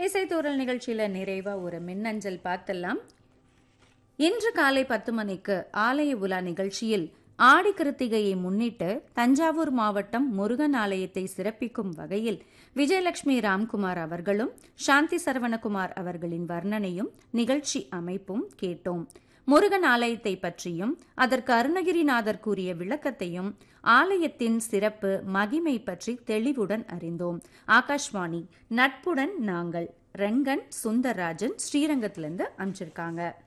இசைத்தூரல் நிகழ்ச்சியில நிறைவா ஒரு மின்னஞ்சல் பார்த்தலாம் இன்று காலை பத்து மணிக்கு ஆலய உலா நிகழ்ச்சியில் ஆடி கிருத்திகையை முன்னிட்டு தஞ்சாவூர் மாவட்டம் முருகன் ஆலயத்தை சிறப்பிக்கும் வகையில் விஜயலட்சுமி ராம்குமார் அவர்களும் சாந்தி சரவணகுமார் அவர்களின் வர்ணனையும் நிகழ்ச்சி அமைப்பும் கேட்டோம் முருகன் ஆலயத்தை பற்றியும் அதற்கு அருணகிரிநாதர் கூறிய விளக்கத்தையும் ஆலயத்தின் சிறப்பு மகிமை பற்றி தெளிவுடன் அறிந்தோம் ஆகாஷ்வாணி நட்புடன் நாங்கள் ரெங்கன் சுந்தர்ராஜன் ஸ்ரீரங்கத்திலிருந்து அமைச்சிருக்காங்க